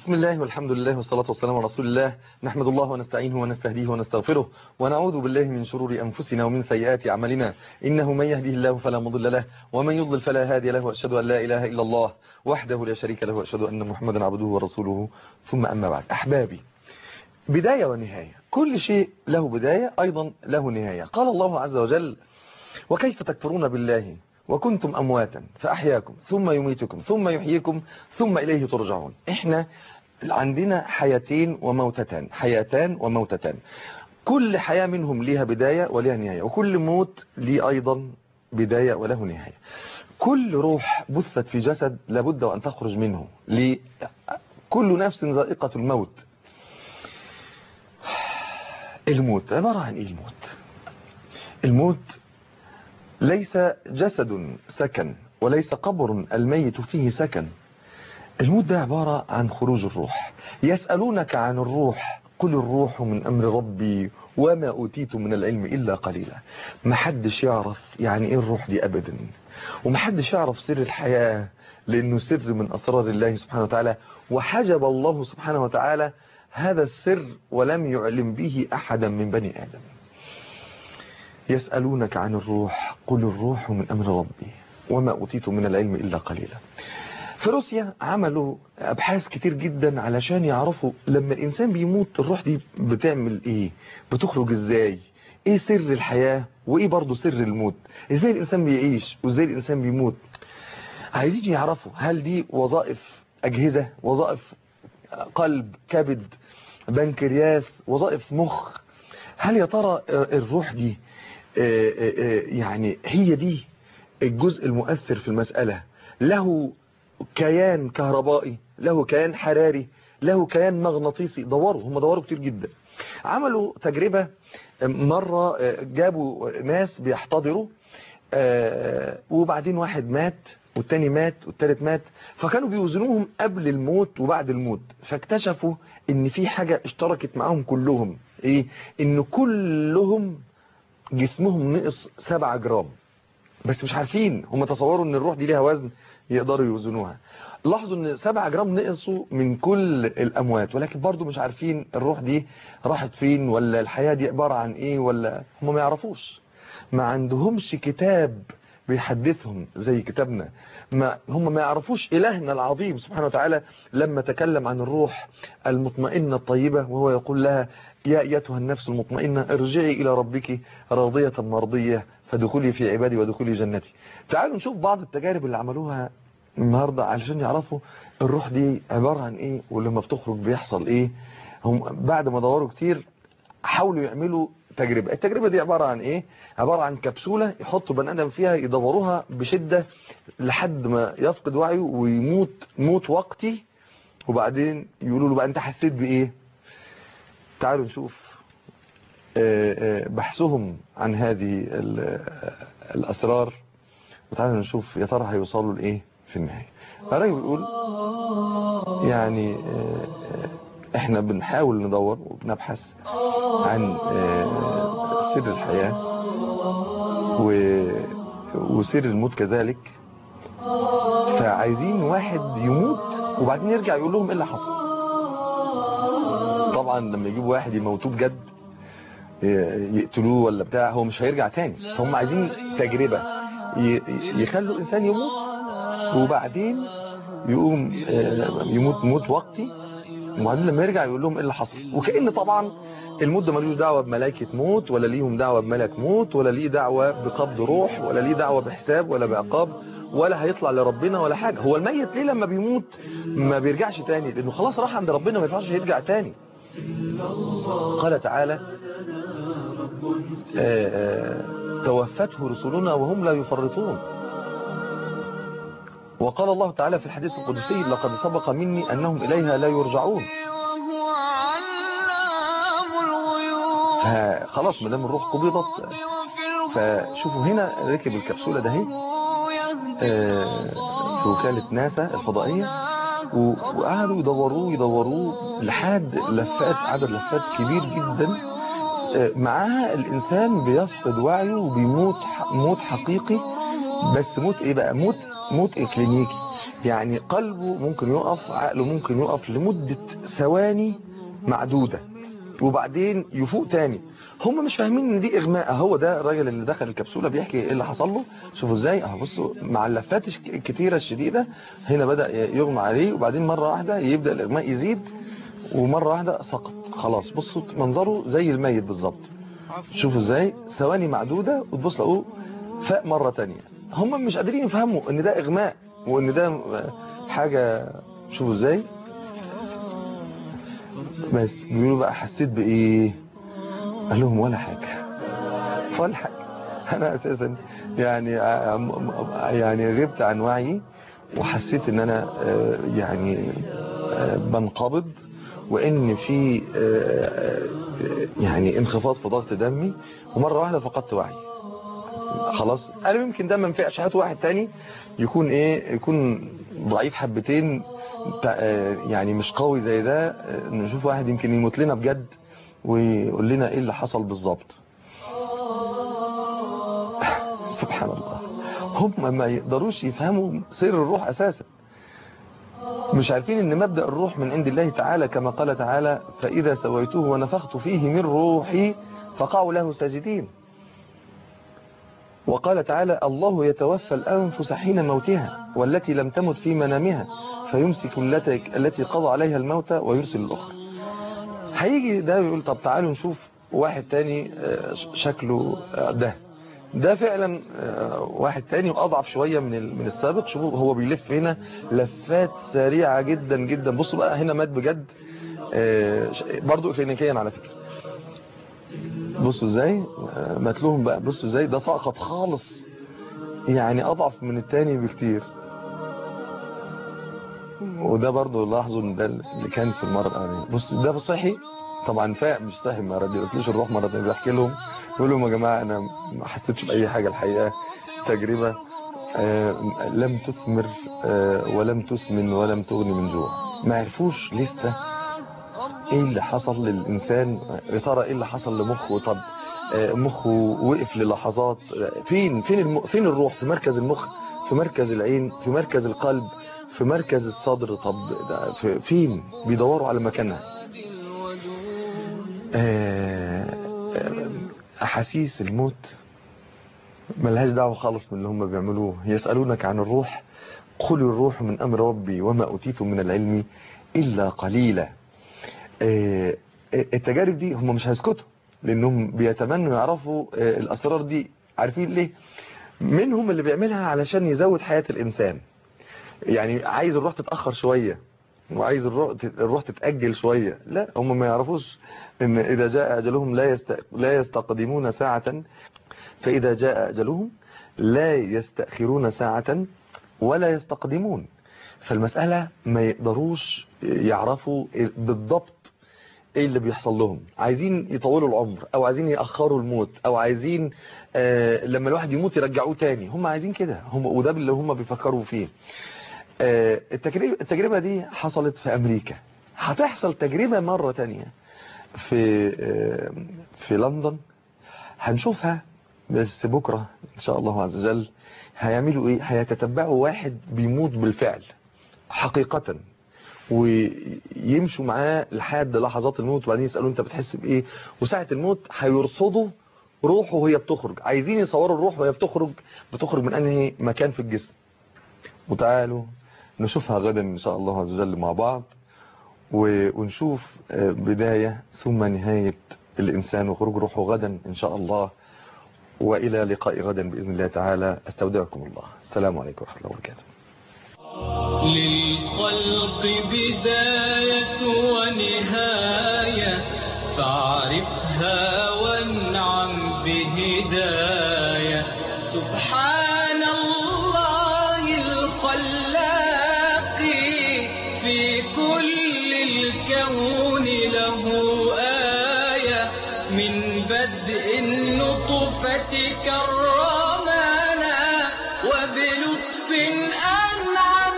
بسم الله والحمد لله والصلاة والسلام على رسول الله نحمد الله ونستعينه ونستهديه ونستغفره ونعوذ بالله من شرور أنفسنا ومن سيئات أعمالنا إنه من يهديه الله فلا مضل له ومن يضلل فلا هادي له وأشهد أن لا إله إلا الله وحده لا شريك له وأشهد أن محمدا عبده ورسوله ثم أما بعد أحبابي بداية ونهاية كل شيء له بداية أيضا له نهاية قال الله عز وجل وكيف تكفرون بالله وكنتم أمواتا فأحياكم ثم يميتكم ثم يحييكم ثم إليه ترجعون إحنا عندنا حياتين وموتتان حياتان وموتتان كل حياة منهم ليها بداية وليها نهاية وكل موت ليه أيضا بداية وله نهاية كل روح بثت في جسد لابد وأن تخرج منه ليه؟ كل نفس ذائقة الموت الموت عبارة عن إيه الموت الموت ليس جسد سكن وليس قبر الميت فيه سكن الموت ده عبارة عن خروج الروح يسألونك عن الروح قل الروح من أمر ربي وما أوتيت من العلم إلا قليلا محدش يعرف يعني إيه الروح دي أبدا ومحدش يعرف سر الحياة لأنه سر من أسرار الله سبحانه وتعالى وحجب الله سبحانه وتعالى هذا السر ولم يعلم به أحدا من بني آدم يسألونك عن الروح قل الروح من أمر ربي وما أوتيت من العلم إلا قليلا في روسيا عملوا أبحاث كتير جدا علشان يعرفوا لما الإنسان بيموت الروح دي بتعمل إيه بتخرج إزاي إيه سر الحياة وإيه برضه سر الموت إزاي الإنسان بيعيش وإزاي الإنسان بيموت عايزين يعرفوا هل دي وظائف أجهزة وظائف قلب كبد بنكرياس وظائف مخ هل يا ترى الروح دي يعني هي دي الجزء المؤثر في المسألة له كيان كهربائي له كيان حراري له كيان مغناطيسي دوروا هم دوروا كتير جدا عملوا تجربة مرة جابوا ناس بيحتضروا وبعدين واحد مات والتاني مات والتالت مات فكانوا بيوزنوهم قبل الموت وبعد الموت فاكتشفوا ان في حاجة اشتركت معاهم كلهم ايه ان كلهم جسمهم نقص 7 جرام بس مش عارفين هم تصوروا ان الروح دي ليها وزن يقدروا يوزنوها لاحظوا ان 7 جرام نقصوا من كل الاموات ولكن برضو مش عارفين الروح دي راحت فين ولا الحياة دي عبارة عن ايه ولا هم ما يعرفوش ما عندهمش كتاب بيحدثهم زي كتابنا ما هم ما يعرفوش إلهنا العظيم سبحانه وتعالى لما تكلم عن الروح المطمئنة الطيبة وهو يقول لها يا أيتها النفس المطمئنة ارجعي إلى ربك راضية مرضية فدخلي في عبادي ودخلي جنتي تعالوا نشوف بعض التجارب اللي عملوها النهاردة علشان يعرفوا الروح دي عبارة عن ايه ولما بتخرج بيحصل ايه هم بعد ما دوروا كتير حاولوا يعملوا تجربة التجربة دي عبارة عن ايه عبارة عن كبسولة يحطوا بني ادم فيها يدوروها بشدة لحد ما يفقد وعيه ويموت موت وقتي وبعدين يقولوا له بقى انت حسيت بايه تعالوا نشوف بحثهم عن هذه الاسرار وتعالوا نشوف يا ترى هيوصلوا لايه في النهاية الراجل بيقول يعني احنا بنحاول ندور وبنبحث عن سر الحياة وسر الموت كذلك فعايزين واحد يموت وبعدين يرجع يقول لهم ايه اللي حصل طبعا لما يجيبوا واحد يموتوه بجد يقتلوه ولا بتاع هو مش هيرجع تاني فهم عايزين تجربة يخلوا الانسان يموت وبعدين يقوم يموت موت وقتي وبعدين لما يرجع يقول لهم ايه اللي حصل وكأن طبعا الموت ده ملوش دعوة بملائكة موت ولا ليهم دعوة بملك موت ولا ليه دعوة بقبض روح ولا ليه دعوة بحساب ولا بعقاب ولا هيطلع لربنا ولا حاجة هو الميت ليه لما بيموت ما بيرجعش تاني لانه خلاص راح عند ربنا ما ينفعش يرجع تاني قال تعالى آآ آآ توفته رسلنا وهم لا يفرطون وقال الله تعالى في الحديث القدسي لقد سبق مني أنهم إليها لا يرجعون فخلاص مدام الروح قبضت فشوفوا هنا ركب الكبسولة ده هي في وكالة ناسا الفضائية وقعدوا يدوروه يدوروه لحد لفات عدد لفات كبير جدا معاها الإنسان بيفقد وعيه وبيموت موت حقيقي بس موت ايه بقى موت موت كلينيكي يعني قلبه ممكن يقف عقله ممكن يقف لمدة ثواني معدودة وبعدين يفوق تاني هم مش فاهمين ان دي اغماء هو ده الراجل اللي دخل الكبسولة بيحكي ايه اللي حصل له شوفوا ازاي اهو بصوا مع اللفات الكتيرة الشديدة هنا بدأ يغمى عليه وبعدين مرة واحدة يبدأ الاغماء يزيد ومرة واحدة سقط خلاص بصوا منظره زي الميت بالظبط شوفوا ازاي ثواني معدودة وتبص لقوه فاق مرة تانية هم مش قادرين يفهموا ان ده اغماء وان ده حاجة شوفوا ازاي بس بيقولوا بقى حسيت بايه قال لهم ولا حاجة ولا حاجة انا اساسا يعني يعني غبت عن وعي وحسيت ان انا يعني بنقبض وان في يعني انخفاض في ضغط دمي ومرة واحدة فقدت وعي خلاص انا يمكن ده ما ينفعش هات واحد تاني يكون ايه يكون ضعيف حبتين يعني مش قوي زي ده نشوف واحد يمكن يموت لنا بجد ويقول لنا ايه اللي حصل بالظبط سبحان الله هم ما يقدروش يفهموا سر الروح اساسا مش عارفين ان مبدأ الروح من عند الله تعالى كما قال تعالى فإذا سويته ونفخت فيه من روحي فقعوا له ساجدين وقال تعالى الله يتوفى الأنفس حين موتها والتي لم تمت في منامها فيمسك التي قضى عليها الموت ويرسل الأخرى هيجي ده يقول طب تعالوا نشوف واحد تاني شكله ده ده فعلا واحد تاني واضعف شوية من من السابق شوفوا هو بيلف هنا لفات سريعة جدا جدا بصوا بقى هنا مات بجد برضو كلينيكيا على فكرة بصوا ازاي مات لهم بقى بصوا ازاي ده سقط خالص يعني اضعف من التاني بكتير وده برضو لاحظوا ان ده اللي كان في المرة الأولانية بص ده صحي طبعا فاق مش صحي ما رديتلوش الروح مرة تانية بحكي لهم بقول لهم يا جماعة انا ما حسيتش بأي حاجة الحقيقة تجربة آه لم تثمر آه ولم تسمن ولم تغني من جوع ما عرفوش لسه ايه اللي حصل للإنسان يا ترى ايه اللي حصل لمخه طب آه مخه وقف للحظات فين فين الم... فين الروح في مركز المخ في مركز العين في مركز القلب في مركز الصدر طب ده فين بيدوروا على مكانها احاسيس الموت ملهاش دعوه خالص من اللي هم بيعملوه يسالونك عن الروح قل الروح من امر ربي وما اوتيتم من العلم الا قليلا التجارب دي هم مش هيسكتوا لانهم بيتمنوا يعرفوا الاسرار دي عارفين ليه منهم اللي بيعملها علشان يزود حياه الانسان يعني عايز الروح تتأخر شوية وعايز الروح الروح تتأجل شوية لا هم ما يعرفوش ان اذا جاء اجلهم لا يست... لا يستقدمون ساعة فاذا جاء اجلهم لا يستأخرون ساعة ولا يستقدمون فالمسألة ما يقدروش يعرفوا بالضبط ايه اللي بيحصل لهم عايزين يطولوا العمر او عايزين يأخروا الموت او عايزين آه لما الواحد يموت يرجعوه تاني هم عايزين كده هم وده اللي هم بيفكروا فيه آه التجربة, التجربة دي حصلت في امريكا هتحصل تجربة مرة تانية في آه في لندن هنشوفها بس بكرة ان شاء الله عز وجل هيعملوا ايه هيتتبعوا واحد بيموت بالفعل حقيقة ويمشوا معاه لحد لحظات الموت وبعدين يسألوا انت بتحس بايه وساعة الموت هيرصدوا روحه وهي بتخرج عايزين يصوروا الروح وهي بتخرج بتخرج من انهي مكان في الجسم وتعالوا نشوفها غدا ان شاء الله عز وجل مع بعض ونشوف بداية ثم نهاية الإنسان وخروج روحه غدا إن شاء الله وإلى لقاء غدا بإذن الله تعالى استودعكم الله السلام عليكم ورحمة الله وبركاته للخلق بداية ونهاية فاعرفها وانعم بهداية سبحان الله الخلاق في كل الكون له آية من بدء النطفة كرمنا وبلطف أنعم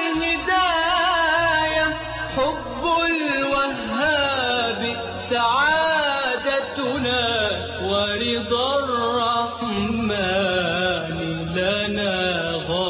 بهداية حب الوهاب سعادتنا ورضا الرحمن لنا غاية